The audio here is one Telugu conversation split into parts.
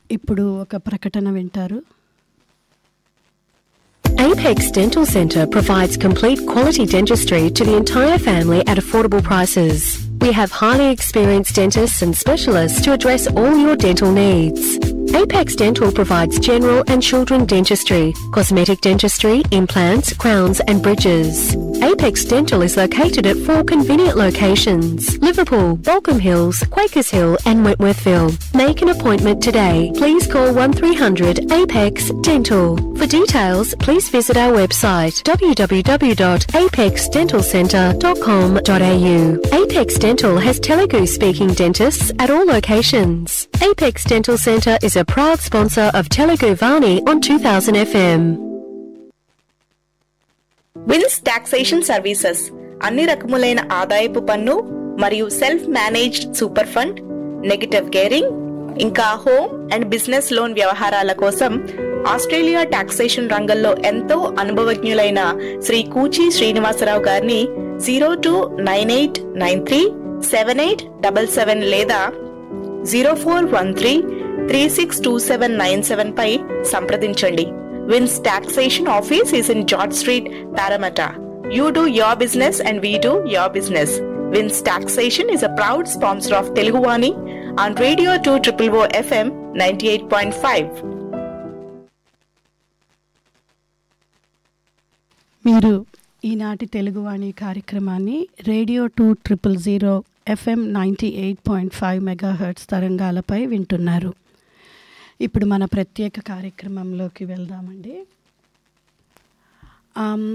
ఇప్పుడు ఒక ప్రకటన వింటారు Apex Dental Centre provides complete quality dentistry to the entire family at affordable prices. We have highly experienced dentists and specialists to address all your dental needs. Apex Dental provides general and children dentistry, cosmetic dentistry, implants, crowns, and bridges. Apex Dental is located at four convenient locations Liverpool, Balcombe Hills, Quakers Hill, and Wentworthville. Make an appointment today. Please call 1300 Apex Dental. For details, please visit our website www.apexdentalcentre.com.au. Apex Dental has Telugu speaking dentists at all locations. Apex Dental Centre is a proud sponsor of Telugu Vani on 2000 FM. Vins taxation services అన్ని రకములైన ఆదాయపు పన్ను మరియు self managed super fund negative gearing ఇంకా హోమ్ అండ్ బిజినెస్ లోన్ వ్యవహారాల కోసం ఆస్ట్రేలియా టాక్సేషన్ రంగంలో ఎంతో అనుభవజ్ఞులైన శ్రీ కూచి శ్రీనివాసరావు గారిని zero two nine eight nine three seven eight double seven లేదా zero four one three three six two seven nine seven పై సంప్రదించండి Vins taxation office is in George street Parramatta you do your business and we do your business Vins taxation is a proud sponsor of Teluguvani on radio two triple O FM ninety eight point five మీరు ఈనాటి తెలుగువాణి కార్యక్రమాన్ని radio two triple zero FM ninety eight point five megahertz తరంగాలపై వింటున్నారు ఇప్పుడు మన ప్రత్యేక కార్యక్రమంలోకి వెళ్దామండి ఆమ్,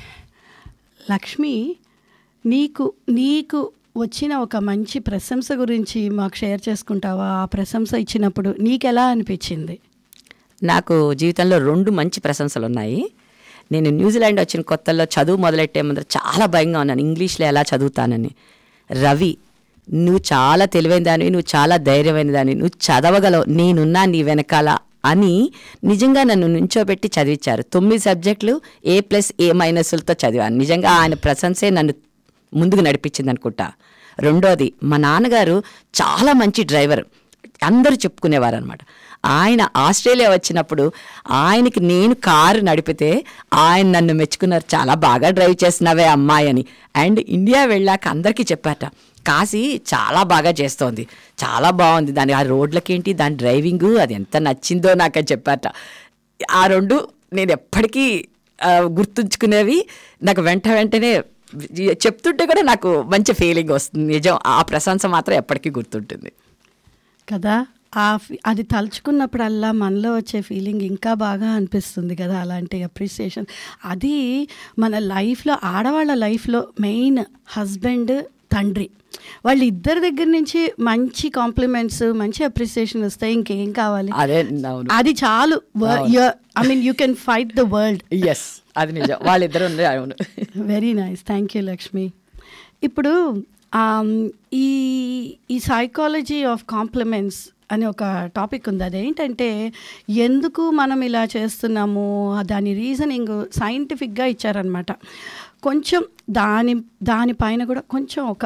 లక్ష్మి నీకు నీకు వచ్చిన ఒక మంచి ప్రశంస గురించి మాకు షేర్ చేసుకుంటావా ఆ ప్రశంస ఇచ్చినప్పుడు నీకెలా అనిపించింది నాకు జీవితంలో రెండు మంచి ప్రశంసలు ఉన్నాయి నేను న్యూజిలాండ్ వచ్చిన కొత్తల్లో చదువు మొదలెట్టే ముందర చాలా భయంగా ఉన్నాను ఇంగ్లీష్లో ఎలా చదువుతానని రవి నువ్వు చాలా తెలివైన దానివి నువ్వు చాలా ధైర్యమైన దానివి నువ్వు చదవగలవు నేనున్నా నీ వెనకాల అని నిజంగా నన్ను నుంచోబెట్టి చదివించారు తొమ్మిది సబ్జెక్టులు ఏ ప్లస్ ఏ మైనస్లతో చదివాను నిజంగా ఆయన ప్రశంసే నన్ను ముందుకు నడిపించింది అనుకుంటా రెండోది మా నాన్నగారు చాలా మంచి డ్రైవర్ అందరూ చెప్పుకునేవారు అనమాట ఆయన ఆస్ట్రేలియా వచ్చినప్పుడు ఆయనకి నేను కారు నడిపితే ఆయన నన్ను మెచ్చుకున్నారు చాలా బాగా డ్రైవ్ చేస్తున్నావే అమ్మాయి అని అండ్ ఇండియా వెళ్ళాక అందరికీ చెప్పారట కాశీ చాలా బాగా చేస్తోంది చాలా బాగుంది దాని ఆ రోడ్లకేంటి దాని డ్రైవింగు అది ఎంత నచ్చిందో నాకని చెప్పారట ఆ రెండు నేను ఎప్పటికీ ఆ, గుర్తుంచుకునేవి నాకు వెంట వెంటనే చెప్తుంటే కూడా నాకు మంచి ఫీలింగ్ వస్తుంది నిజం ఆ ప్రశంస మాత్రం ఎప్పటికీ గుర్తుంటుంది కదా ఆ ఫీ- అది తలుచుకున్నప్పుడల్లా మనలో వచ్చే ఫీలింగ్ ఇంకా బాగా అనిపిస్తుంది కదా అలాంటి అప్రిసియేషన్ అది మన లైఫ్లో ఆడవాళ్ళ లైఫ్లో మెయిన్ హస్బెండ్ తండ్రి వాళ్ళ ఇద్దరి దగ్గర నుంచి మంచి కాంప్లిమెంట్స్ మంచి అప్రిసియేషన్ వస్తాయి ఇంకేం కావాలి అదే అవును అది చాలు I mean you can fight the world yes అది నిజం వాళ్ళిద్దరు ఉండే అవును very nice thank you Lakshmi ఇప్పుడు ఆమ్, ఈ ఈ సైకాలజీ ఆఫ్ కాంప్లిమెంట్స్ అని ఒక టాపిక్ ఉంది అదేంటంటే ఎందుకు మనం ఇలా చేస్తున్నాము దాని రీజనింగ్ సైంటిఫిక్గా ఇచ్చారనమాట కొంచెం దాని దానిపైన కూడా కొంచెం ఒక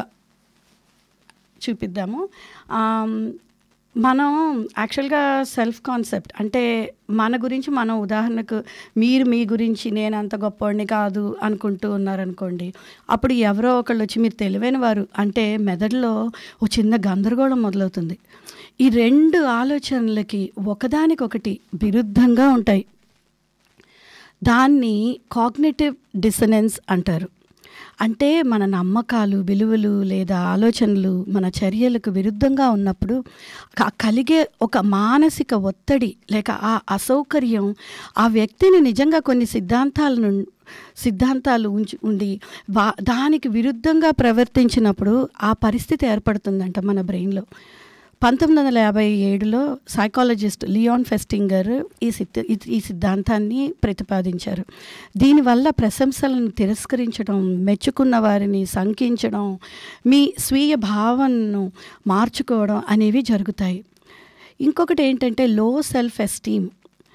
చూపిద్దాము ఆమ్, మనం యాక్చువల్గా సెల్ఫ్ కాన్సెప్ట్ అంటే మన గురించి మనం ఉదాహరణకు మీరు మీ గురించి నేను అంత గొప్పవాడిని కాదు అనుకుంటూ ఉన్నారనుకోండి అప్పుడు ఎవరో ఒకళ్ళు వచ్చి మీరు తెలివైన వారు అంటే మెదడులో ఒక చిన్న గందరగోళం మొదలవుతుంది ఈ రెండు ఆలోచనలకి ఒకదానికొకటి విరుద్ధంగా ఉంటాయి దాన్ని కాగ్నేటివ్ డిసనెన్స్ అంటారు అంటే మన నమ్మకాలు విలువలు లేదా ఆలోచనలు మన చర్యలకు విరుద్ధంగా ఉన్నప్పుడు క- కలిగే ఒక మానసిక ఒత్తిడి లేక ఆ అసౌకర్యం ఆ వ్యక్తిని నిజంగా కొన్ని సిద్ధాంతాలను సిద్ధాంతాలు ఉంచి ఉండి వా దానికి విరుద్ధంగా ప్రవర్తించినప్పుడు ఆ పరిస్థితి ఏర్పడుతుందంట మన బ్రెయిన్లో పంతొమ్మిది వందల యాభై ఏడులో సైకాలజిస్ట్ లియాన్ ఫెస్టింగర్ ఈ సిద్ధ ఈ- ఈ సిద్ధాంతాన్ని ప్రతిపాదించారు దీనివల్ల ప్రశంసలను తిరస్కరించడం మెచ్చుకున్న వారిని శంకించడం మీ స్వీయ భావనను మార్చుకోవడం అనేవి జరుగుతాయి ఇంకొకటి ఏంటంటే low self esteem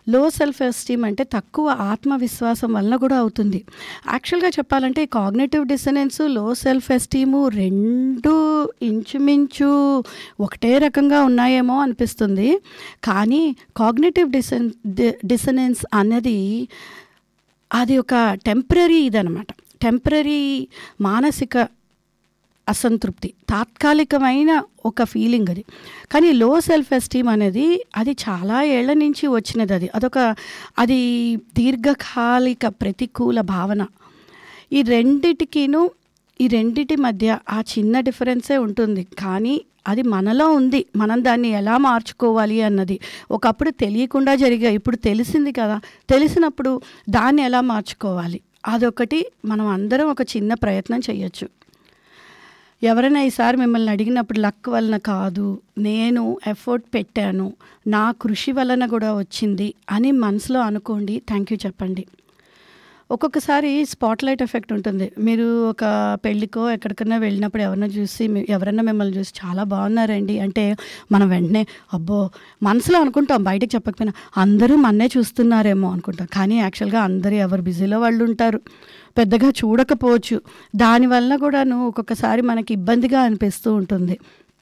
low self esteem అంటే తక్కువ ఆత్మవిశ్వాసం వలన కూడా అవుతుంది యాక్చువల్గా చెప్పాలంటే కాగ్నేటివ్ డిసనెన్స్ లో సెల్ఫ్ ఎస్టీము రెండు ఇంచుమించు ఒకటే రకంగా ఉన్నాయేమో అనిపిస్తుంది కానీ కాగ్నేటివ్ డిసన్ డిసనెన్స్ అన్నది అది ఒక టెంపరీ ఇదనమాట టెంపరీ మానసిక అసంతృప్తి తాత్కాలికమైన ఒక ఫీలింగ్ అది కానీ లో సెల్ఫ్ ఎస్టీమ్ అనేది అది చాలా ఏళ్ల నుంచి వచ్చినది అది అదొక అది దీర్ఘకాలిక ప్రతికూల భావన ఈ రెండిటికిను ఈ రెండిటి మధ్య ఆ చిన్న డిఫరెన్సే ఉంటుంది కానీ అది మనలో ఉంది మనం దాన్ని ఎలా మార్చుకోవాలి అన్నది ఒకప్పుడు తెలియకుండా జరిగా ఇప్పుడు తెలిసింది కదా తెలిసినప్పుడు దాన్ని ఎలా మార్చుకోవాలి అదొకటి మనం అందరం ఒక చిన్న ప్రయత్నం చేయొచ్చు ఎవరైనా ఈసారి మిమ్మల్ని అడిగినప్పుడు లక్ వలన కాదు నేను ఎఫర్ట్ పెట్టాను నా కృషి వలన కూడా వచ్చింది అని మనసులో అనుకోండి థ్యాంక్ యూ చెప్పండి ఒక్కొక్కసారి స్పాట్లైట్ ఎఫెక్ట్ ఉంటుంది మీరు ఒక పెళ్ళికో ఎక్కడికన్నా వెళ్ళినప్పుడు ఎవరన్నా చూసి మీ- ఎవరన్నా మిమ్మల్ని చూసి చాలా బాగున్నారండి అంటే మనం వెంటనే అబ్బో మనసులో అనుకుంటాం బయటకు చెప్పకపోయినా అందరూ మన్నే చూస్తున్నారేమో అనుకుంటాం కానీ యాక్చువల్గా అందరూ ఎవరు బిజీలో వాళ్ళు ఉంటారు పెద్దగా చూడకపోవచ్చు దానివల్ల కూడాను ఒక్కొక్కసారి మనకి ఇబ్బందిగా అనిపిస్తూ ఉంటుంది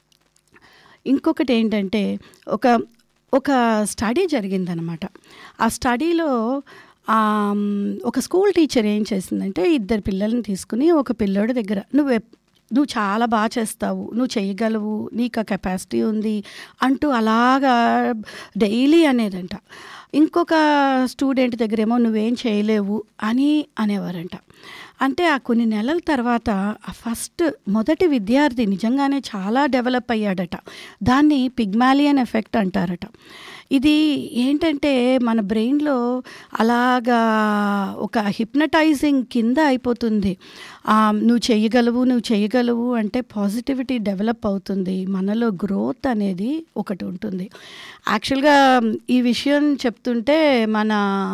ఇంకొకటి ఏంటంటే ఒక ఒక స్టడీ జరిగిందనమాట ఆ స్టడీలో ఆమ్, ఒక స్కూల్ టీచర్ ఏం చేసిందంటే ఇద్దరు పిల్లల్ని తీసుకుని ఒక పిల్లోడి దగ్గర నువ్వు ఎప్- నువ్వు చాలా బాగా చేస్తావు నువ్వు చేయగలవు నీకు ఆ కెపాసిటీ ఉంది అంటూ అలాగా డైలీ అనేదంట ఇంకొక స్టూడెంట్ దగ్గరేమో నువ్వేం చేయలేవు అని అనేవారంట అంటే ఆ కొన్ని నెలల తర్వాత ఆ ఫస్ట్ మొదటి విద్యార్థి నిజంగానే చాలా డెవలప్ అయ్యాడట దాన్ని పిగ్మాలియన్ ఎఫెక్ట్ అంటారట ఇది ఏంటంటే మన బ్రెయిన్లో అలాగా ఒక హిప్నటైజింగ్ కింద అయిపోతుంది ఆ, నువ్వు చేయగలవు నువ్వు చేయగలవు అంటే పాజిటివిటీ డెవలప్ అవుతుంది మనలో గ్రోత్ అనేది ఒకటి ఉంటుంది యాక్చువల్గా ఈ విషయం చెప్తుంటే మన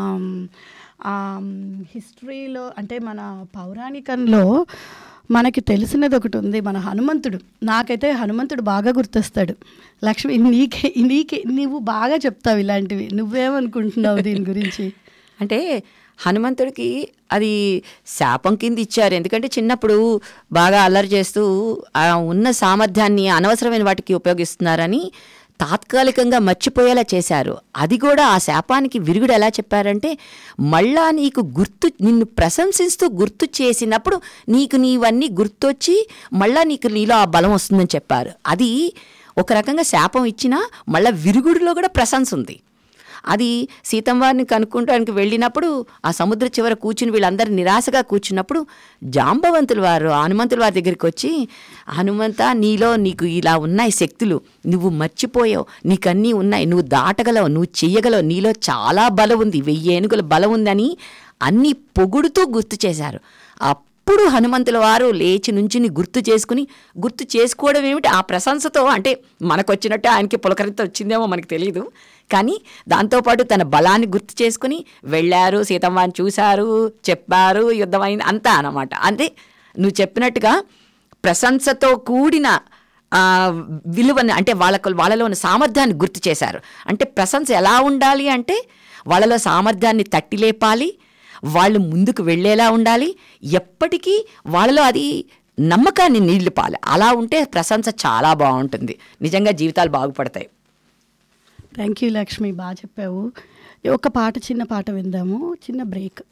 హిస్టరీలో అంటే మన పౌరాణికంలో మనకి తెలిసినది ఒకటి ఉంది మన హనుమంతుడు నాకైతే హనుమంతుడు బాగా గుర్తొస్తాడు లక్ష్మి నీకే నీకే నువ్వు బాగా చెప్తావు ఇలాంటివి నువ్వేమనుకుంటున్నావు దీని గురించి అంటే హనుమంతుడికి అది శాపం కింద ఇచ్చారు ఎందుకంటే చిన్నప్పుడు బాగా అల్లరి చేస్తూ ఆ ఉన్న సామర్థ్యాన్ని అనవసరమైన వాటికి ఉపయోగిస్తున్నారని తాత్కాలికంగా మర్చిపోయేలా చేశారు అది కూడా ఆ శాపానికి విరుగుడు ఎలా చెప్పారంటే మళ్ళా నీకు గుర్తు నిన్ను ప్రశంసిస్తూ గుర్తు చేసినప్పుడు నీకు నీవన్నీ గుర్తొచ్చి మళ్ళా నీకు నీలో ఆ బలం వస్తుందని చెప్పారు అది ఒక రకంగా శాపం ఇచ్చినా మళ్ళా విరుగుడులో కూడా ప్రశంస ఉంది అది సీతమ్మవారిని కనుక్కుంటానికి వెళ్ళినప్పుడు ఆ సముద్ర చివర కూర్చుని వీళ్ళందరూ నిరాశగా కూర్చున్నప్పుడు జాంబవంతుల వారు హనుమంతుల వారి దగ్గరికి వచ్చి హనుమంత నీలో నీకు ఇలా ఉన్నాయి శక్తులు నువ్వు మర్చిపోయావు నీకన్నీ ఉన్నాయి నువ్వు దాటగలవు నువ్వు చెయ్యగలవు నీలో చాలా బలం ఉంది వెయ్యి ఏనుగుల బలం ఉందని అన్నీ పొగుడుతూ గుర్తు చేశారు అప్పుడు హనుమంతుల వారు లేచి నుంచుని గుర్తు చేసుకుని గుర్తు చేసుకోవడం ఏమిటి ఆ ప్రశంసతో అంటే మనకు వచ్చినట్టు ఆయనకి పులకరిత వచ్చిందేమో మనకు తెలియదు కానీ దాంతోపాటు తన బలాన్ని గుర్తు చేసుకుని వెళ్ళారు సీతమ్మని చూశారు చెప్పారు యుద్ధమైంది అంతా అన్నమాట అంటే నువ్వు చెప్పినట్టుగా ప్రశంసతో కూడిన ఆ, విలువని అంటే వాళ్ళకు వాళ్ళలో ఉన్న సామర్థ్యాన్ని గుర్తు చేశారు అంటే ప్రశంస ఎలా ఉండాలి అంటే వాళ్ళలో సామర్థ్యాన్ని తట్టి లేపాలి వాళ్ళు ముందుకు వెళ్ళేలా ఉండాలి ఎప్పటికీ వాళ్ళలో అది నమ్మకాన్ని నిలిపాలి అలా ఉంటే ప్రశంస చాలా బాగుంటుంది నిజంగా జీవితాలు బాగుపడతాయి థ్యాంక్ యూ లక్ష్మి బాగా చెప్పావు ఒక పాట చిన్న పాట విందాము చిన్న బ్రేక్